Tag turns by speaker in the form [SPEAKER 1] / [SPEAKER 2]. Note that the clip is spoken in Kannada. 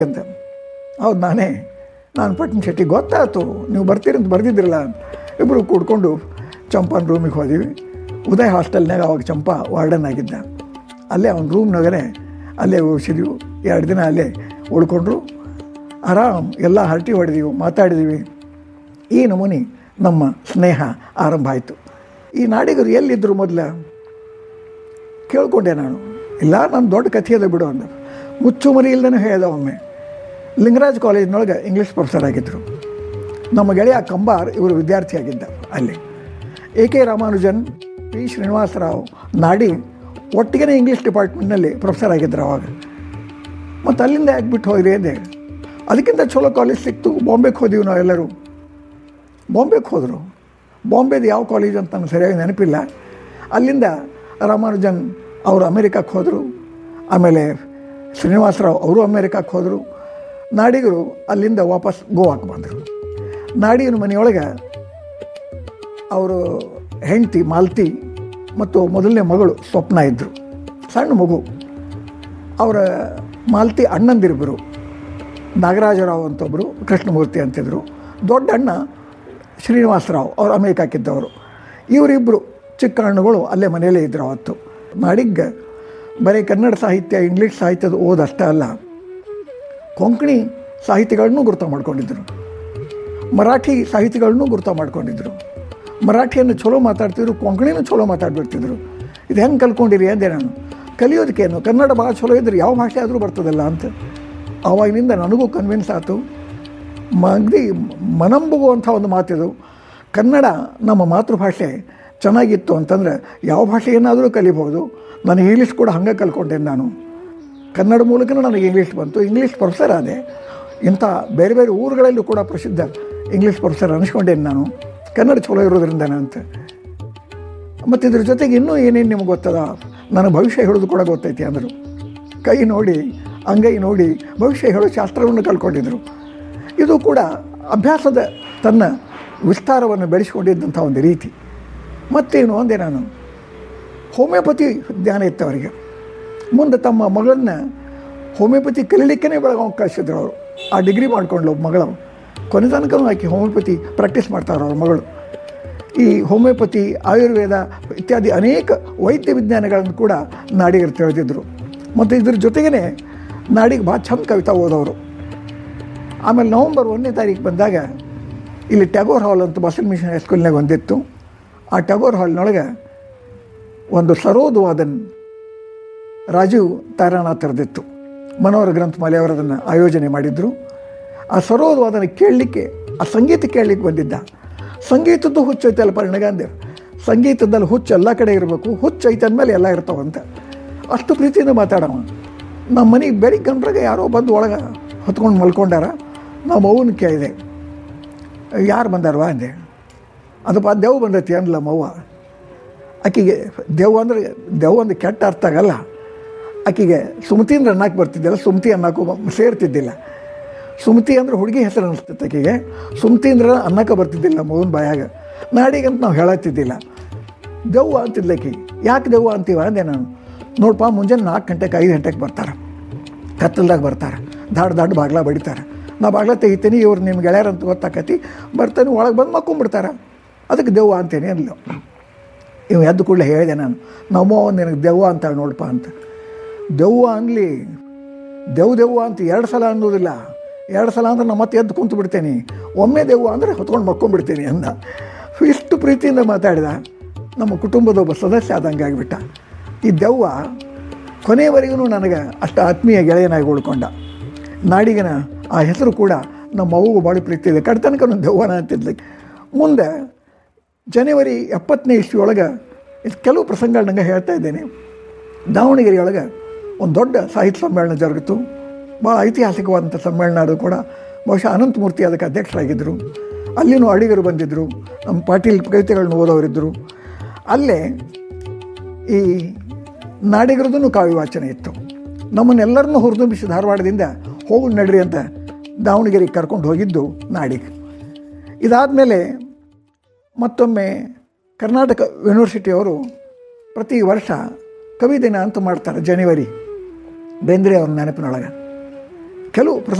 [SPEAKER 1] ಅಂತ ಹೌದು ನಾನೇ ನಾನು ಪಟ್ನ ಶೆಟ್ಟಿ ಗೊತ್ತಾಯ್ತು ನೀವು ಬರ್ತೀರಿ ಅಂತ ಬರ್ದಿದ್ರಲ್ಲ ಇಬ್ಬರು ಕೂಡ್ಕೊಂಡು ಚಂಪನ ರೂಮಿಗೆ ಹೋದಿವಿ ಉದಯ್ ಹಾಸ್ಟೆಲ್ನಾಗ ಅವಾಗ ಚಂಪ ವಾರ್ಡನ್ ಆಗಿದ್ದ ಅಲ್ಲೇ ಅವ್ನ ರೂಮ್ನಾಗರೆ ಅಲ್ಲೇ ಉಳಿಸಿದ್ವಿ ಎರಡು ದಿನ ಅಲ್ಲೇ ಉಳ್ಕೊಂಡ್ರು ಆರಾಮ್ ಎಲ್ಲ ಹರಟಿ ಹೊಡೆದೀವಿ ಮಾತಾಡಿದೀವಿ ಈ ನಮೂನಿ ನಮ್ಮ ಸ್ನೇಹ ಆರಂಭ ಆಯಿತು ಈ ನಾಡಿಗರು ಎಲ್ಲಿದ್ದರು ಮೊದಲ ಕೇಳ್ಕೊಂಡೆ ನಾನು ಇಲ್ಲ ನನ್ನ ದೊಡ್ಡ ಕಥೆ ಅದ ಬಿಡು ಅಂದ ಮುಚ್ಚು ಮರಿ ಇಲ್ದೇ ಹೇಳ್ದ ಒಮ್ಮೆ ಲಿಂಗರಾಜ್ ಕಾಲೇಜಿನೊಳಗೆ ಇಂಗ್ಲೀಷ್ ಪ್ರೊಫೆಸರ್ ಆಗಿದ್ದರು ನಮ್ಮ ಗೆಳೆಯ ಕಂಬಾರ್ ಇವರು ವಿದ್ಯಾರ್ಥಿ ಆಗಿದ್ದ ಅಲ್ಲಿ A K Ramanujan P Srinivasarao ನಾಡಿ ಒಟ್ಟಿಗೆ ಇಂಗ್ಲೀಷ್ ಡಿಪಾರ್ಟ್ಮೆಂಟ್ನಲ್ಲಿ ಪ್ರೊಫೆಸರ್ ಆಗಿದ್ದರು ಅವಾಗ ಮತ್ತು ಅಲ್ಲಿಂದ ಯಾಕೆ ಬಿಟ್ಟು ಹೋದ್ರಿ ಅಂದೆ ಅದಕ್ಕಿಂತ ಚಲೋ ಕಾಲೇಜ್ ಸಿಕ್ತು ಬಾಂಬೆಗೆ ಹೋದೀವಿ ನಾವೆಲ್ಲರೂ ಬಾಂಬೆಗೆ ಹೋದರು ಬಾಂಬೆದು ಯಾವ ಕಾಲೇಜ್ ಅಂತ ನನಗೆ ಸರಿಯಾಗಿ ನೆನಪಿಲ್ಲ ಅಲ್ಲಿಂದ ರಾಮಾನುಜನ್ ಅವರು ಅಮೇರಿಕಕ್ಕೆ ಹೋದರು ಆಮೇಲೆ ಶ್ರೀನಿವಾಸರಾವ್ ಅವರು ಅಮೇರಿಕಕ್ಕೆ ಹೋದರು ನಾಡಿಗರು ಅಲ್ಲಿಂದ ವಾಪಸ್ ಗೋವಾಕ್ಕೆ ಬಂದರು ನಾಡಿಗನ ಮನೆಯೊಳಗೆ ಅವರು ಹೆಂಡತಿ ಮಾಲ್ತಿ ಮತ್ತು ಮೊದಲನೇ ಮಗಳು ಸ್ವಪ್ನ ಇದ್ದರು ಸಣ್ಣ ಮಗು ಅವರ ಮಾಲ್ತಿ ಅಣ್ಣಂದಿರಿಬ್ಬರು ನಾಗರಾಜರಾವ್ ಅಂತೊಬ್ಬರು ಕೃಷ್ಣಮೂರ್ತಿ ಅಂತಿದ್ರು ದೊಡ್ಡ ಅಣ್ಣ ಶ್ರೀನಿವಾಸರಾವ್ ಅವರು ಅಮೇರಿಕಾಕ್ಕಿದ್ದವರು ಇವರಿಬ್ಬರು ಚಿಕ್ಕ ಹಣ್ಣುಗಳು ಅಲ್ಲೇ ಮನೆಯಲ್ಲೇ ಇದ್ದರು ಅವತ್ತು ನಾಡಿಗೆ ಬರೀ ಕನ್ನಡ ಸಾಹಿತ್ಯ ಇಂಗ್ಲೀಷ್ ಸಾಹಿತ್ಯದ ಓದಷ್ಟೇ ಅಲ್ಲ ಕೊಂಕಣಿ ಸಾಹಿತಿಗಳನ್ನೂ ಗುರುತ ಮಾಡ್ಕೊಂಡಿದ್ದರು ಮರಾಠಿ ಸಾಹಿತಿಗಳನ್ನೂ ಗುರುತ ಮಾಡ್ಕೊಂಡಿದ್ದರು ಮರಾಠಿಯನ್ನು ಚಲೋ ಮಾತಾಡ್ತಿದ್ರು ಕೊಂಕಣಿನೂ ಚಲೋ ಮಾತಾಡ್ಬಿಡ್ತಿದ್ರು ಇದು ಹೆಂಗೆ ಕಲ್ಕೊಂಡಿರಿ ಅಂದೆ ನಾನು ಕಲಿಯೋದಕ್ಕೇನು ಕನ್ನಡ ಭಾಳ ಚಲೋ ಇದ್ರೆ ಯಾವ ಭಾಷೆ ಆದರೂ ಬರ್ತದಲ್ಲ ಅಂತ ಆವಾಗಿನಿಂದ ನನಗೂ ಕನ್ವಿನ್ಸ್ ಆಯಿತು ಮಗ್ದಿ ಮನಂಬುಗುವಂಥ ಒಂದು ಮಾತಿದು ಕನ್ನಡ ನಮ್ಮ ಮಾತೃಭಾಷೆ ಚೆನ್ನಾಗಿತ್ತು ಅಂತಂದರೆ ಯಾವ ಭಾಷೆ ಏನಾದರೂ ಕಲಿಬೋದು ನಾನು ಇಂಗ್ಲೀಷ್ ಕೂಡ ಹಂಗೆ ಕಲ್ಕೊಂಡೆ ನಾನು ಕನ್ನಡ ಮೂಲಕನೂ ನನಗೆ ಇಂಗ್ಲೀಷ್ ಬಂತು ಇಂಗ್ಲೀಷ್ ಪ್ರೊಫೆಸರ್ ಆದೆ ಇಂಥ ಬೇರೆ ಬೇರೆ ಊರುಗಳಲ್ಲೂ ಕೂಡ ಪ್ರಸಿದ್ಧ ಇಂಗ್ಲೀಷ್ ಪ್ರೊಫೆಸರ್ ಅನಿಸ್ಕೊಂಡೇನು ನಾನು ಕನ್ನಡ ಚಲೋ ಇರೋದ್ರಿಂದ ಅಂತ ಮತ್ತು ಇದ್ರ ಜೊತೆಗೆ ಇನ್ನೂ ಏನೇನು ನಿಮ್ಗೆ ಗೊತ್ತದ ನನ್ನ ಭವಿಷ್ಯ ಹೇಳೋದು ಕೂಡ ಗೊತ್ತೈತಿ ಅಂದರು ಕೈ ನೋಡಿ ಅಂಗೈ ನೋಡಿ ಭವಿಷ್ಯ ಹೇಳೋ ಶಾಸ್ತ್ರವನ್ನು ಕಲ್ಕೊಂಡಿದ್ರು ಇದು ಕೂಡ ಅಭ್ಯಾಸದ ತನ್ನ ವಿಸ್ತಾರವನ್ನು ಬೆಳೆಸ್ಕೊಂಡಿದ್ದಂಥ ಒಂದು ರೀತಿ ಮತ್ತೇನು ಅಂದೆ ನಾನು ಹೋಮಿಯೋಪತಿ ಜ್ಞಾನ ಇತ್ತು ಅವರಿಗೆ ಮುಂದೆ ತಮ್ಮ ಮಗಳನ್ನ ಹೋಮಿಯೋಪತಿ ಕಲೀಲಿಕ್ಕೇ ಬೆಳಗಾವಿ ಕಳಿಸಿದ್ರು ಅವರು ಆ ಡಿಗ್ರಿ ಮಾಡ್ಕೊಂಡ್ಲು ಒಬ್ಬ ಮಗಳು ಕೊನೆ ತನಕ ಆಕೆ ಹೋಮಿಯೋಪತಿ ಪ್ರಾಕ್ಟೀಸ್ ಮಾಡ್ತಾರೆ ಅವ್ರ ಮಗಳು ಈ ಹೋಮಿಯೋಪತಿ ಆಯುರ್ವೇದ ಇತ್ಯಾದಿ ಅನೇಕ ವೈದ್ಯ ವಿಜ್ಞಾನಗಳನ್ನು ಕೂಡ ನಾಡಿಗರು ತಿಳಿದಿದ್ದರು ಮತ್ತು ಇದ್ರ ಜೊತೆಗೇ ನಾಡಿಗೆ ಭಾಳ ಚಂದ ಕವಿತಾ ಓದೋರು ಆಮೇಲೆ ನವಂಬರ್ ಒಂದನೇ ತಾರೀಕು ಬಂದಾಗ ಇಲ್ಲಿ ಟ್ಯಾಗೋರ್ ಹಾಲ್ ಅಂತ ಬಸಲ್ ಮಿಷನ್ ಹೈಸ್ಕೂಲ್ನಾಗ ಒಂದಿತ್ತು ಆ ಟ್ಯಾಗೋರ್ ಹಾಲ್ನೊಳಗೆ ಒಂದು ಸರೋದ್ವಾದನ್ ರಾಜೀವ್ ತಾರಾನಾಥರದಿತ್ತು ಮನೋಹರ ಗ್ರಂಥಮಾಲೆ ಅವರು ಅದನ್ನು ಆಯೋಜನೆ ಮಾಡಿದರು ಆ ಸರೋದ್ವಾದನ ಕೇಳಲಿಕ್ಕೆ ಆ ಸಂಗೀತ ಕೇಳಲಿಕ್ಕೆ ಬಂದಿದ್ದ ಸಂಗೀತದ್ದು ಹುಚ್ಚು ಐತಲ್ಲ ನನಗಂದೆ ಸಂಗೀತದಲ್ಲಿ ಹುಚ್ಚು ಎಲ್ಲ ಕಡೆ ಇರಬೇಕು ಹುಚ್ಚು ಐತೆ ಅಂದಮೇಲೆ ಎಲ್ಲ ಇರ್ತಾವಂತ ಅಷ್ಟು ಪ್ರೀತಿಯಿಂದ ಮಾತಾಡವ ನಮ್ಮ ಮನೆಗೆ ಬೆಳಿಗ್ಗೆ ಗಂಟ್ರಾಗ ಯಾರೋ ಬಂದು ಒಳಗೆ ಹೊತ್ಕೊಂಡು ಮಲ್ಕೊಂಡಾರ ನಾವು ಮೌನ ಕೇಳಿದೆ ಯಾರು ಬಂದಾರವಾ ಅಂದೆ ಅದಪ್ಪ ದೆವ್ ಬಂದೈತಿ ಅನ್ಲ ಮವ್ವ ಆಕಿಗೆ ದೆವ್ ಅಂದರೆ ದೆವ್ ಒಂದು ಕೆಟ್ಟ ಅರ್ಥ ಆಗಲ್ಲ ಆಕಿಗೆ ಸುಮತಿ ಅಂದ್ರೆ ಅನ್ನಕ್ಕೆ ಬರ್ತಿದ್ದಿಲ್ಲ ಸುಮತಿ ಅನ್ನಕ್ಕೂ ಸೇರ್ತಿದ್ದಿಲ್ಲ ಸುಮತಿ ಅಂದ್ರೆ ಹುಡುಗಿ ಹೆಸರು ಅನಿಸ್ತಿತ್ತು ಆಕೆಗೆ ಸುಮತಿ ಅಂದ್ರೆ ಅನ್ನಕ್ಕೆ ಬರ್ತಿದ್ದಿಲ್ಲ ಮಗನ ಬಾಯಾಗ ನಾಡಿಗಂತ ನಾವು ಹೇಳತ್ತಿದ್ದಿಲ್ಲ ದೆವ್ವ ಅಂತಿದ್ಲ ಆಕಿ ಯಾಕೆ ದೆವ್ವ ಅಂತೀವ ಅಂದೆ ನಾನು ನೋಡಪ್ಪ ಮುಂಜಾನೆ ನಾಲ್ಕು ಗಂಟೆಗೆ ಐದು ಗಂಟೆಗೆ ಬರ್ತಾರೆ ಕತ್ತಲ್ದಾಗ ಬರ್ತಾರೆ ದಾಡ್ ದಾಡ್ ಬಾಗ್ಲ ಬಡಿತಾರೆ ನಾ ಬಾಗ್ಲ ತೆಗಿತೀನಿ ಇವ್ರು ನಿಮ್ಮ ಗೆಳೆಯರು ಅಂತ ಗೊತ್ತಾಕತಿ ಬರ್ತಾನೆ ಒಳಗೆ ಬಂದು ಮಕ್ಕೊಂಬಿಡ್ತಾರೆ ಅದಕ್ಕೆ ದೆವ್ವ ಅಂತೇನೆ ಅನ್ಲ ಇವು ಎದ್ದು ಕೂಡಲೇ ಹೇಳಿದೆ ನಾನು ನಮ್ಮೋ ನಿನಗೆ ದೆವ್ವ ಅಂತ ನೋಡಪ್ಪ ಅಂತ ದೆವ್ವ ಅನ್ಲಿ ದೆವ್ ದೆವ್ವ ಅಂತ ಎರಡು ಸಲ ಅನ್ನೋದಿಲ್ಲ ಎರಡು ಸಲ ಅಂದ್ರೆ ನಾನು ಮತ್ತೆ ಎದ್ದು ಕುಂತು ಬಿಡ್ತೇನೆ ಒಮ್ಮೆ ದೆವ್ವ ಅಂದರೆ ಹೊತ್ಕೊಂಡು ಮಕ್ಕೊಂಡ್ಬಿಡ್ತೀನಿ ಅಂದ ಇಷ್ಟು ಪ್ರೀತಿಯಿಂದ ಮಾತಾಡಿದ ನಮ್ಮ ಕುಟುಂಬದ ಒಬ್ಬ ಸದಸ್ಯ ಆದಂಗೆ ಆಗಿಬಿಟ್ಟ ಈ ದೆವ್ವ ಕೊನೆಯವರೆಗೂ ನನಗೆ ಅಷ್ಟು ಆತ್ಮೀಯ ಗೆಳೆಯನಾಗಿ ಉಳ್ಕೊಂಡ ನಾಡಿಗನ ಆ ಹೆಸರು ಕೂಡ ನಮ್ಮ ಅವ್ವಗೂ ಭಾಳ ಪ್ರೀತಿ ಇದೆ ಕಡ್ತನಕ ದೆವ್ವನ ಅಂತಿದ್ಲಿ ಮುಂದೆ ಜನವರಿ ಎಪ್ಪತ್ತನೇ ಇಸ್ವಿಯೊಳಗೆ ಇದು ಕೆಲವು ಪ್ರಸಂಗಗಳು ನಂಗೆ ಹೇಳ್ತಾ ಇದ್ದೇನೆ ದಾವಣಗೆರೆಯೊಳಗೆ ಒಂದು ದೊಡ್ಡ ಸಾಹಿತ್ಯ ಸಮ್ಮೇಳನ ಜರುಗಿತು ಭಾಳ ಐತಿಹಾಸಿಕವಾದಂಥ ಸಮ್ಮೇಳನ ಅದು ಕೂಡ ಬಹುಶಃ ಅನಂತಮೂರ್ತಿ ಅದಕ್ಕೆ ಅಧ್ಯಕ್ಷರಾಗಿದ್ದರು ಅಲ್ಲಿನೂ ಅಡಿಗರು ಬಂದಿದ್ದರು ನಮ್ಮ ಪಾಟೀಲ್ ಕವಿತೆಗಳನ್ನ ಓದೋರಿದ್ದರು ಅಲ್ಲೇ ಈ ನಾಡಿಗರದೂ ಕಾವ್ಯ ವಾಚನ ಇತ್ತು ನಮ್ಮನ್ನೆಲ್ಲರನ್ನೂ ಹುರಿದುಂಬಿಸಿ ಧಾರವಾಡದಿಂದ ಹೋಗು ನಡ್ರಿ ಅಂತ ದಾವಣಗೆರೆಗೆ ಕರ್ಕೊಂಡು ಹೋಗಿದ್ದು ನಾಡಿಗೆ ಇದಾದಮೇಲೆ ಮತ್ತೊಮ್ಮೆ ಕರ್ನಾಟಕ ಯೂನಿವರ್ಸಿಟಿಯವರು ಪ್ರತಿ ವರ್ಷ ಕವಿ ದಿನ ಅಂತ ಮಾಡ್ತಾರೆ ಜನವರಿ ಬೇಂದ್ರೆ ಅವ್ರ ನೆನಪಿನೊಳಗೆ ಕೆಲವು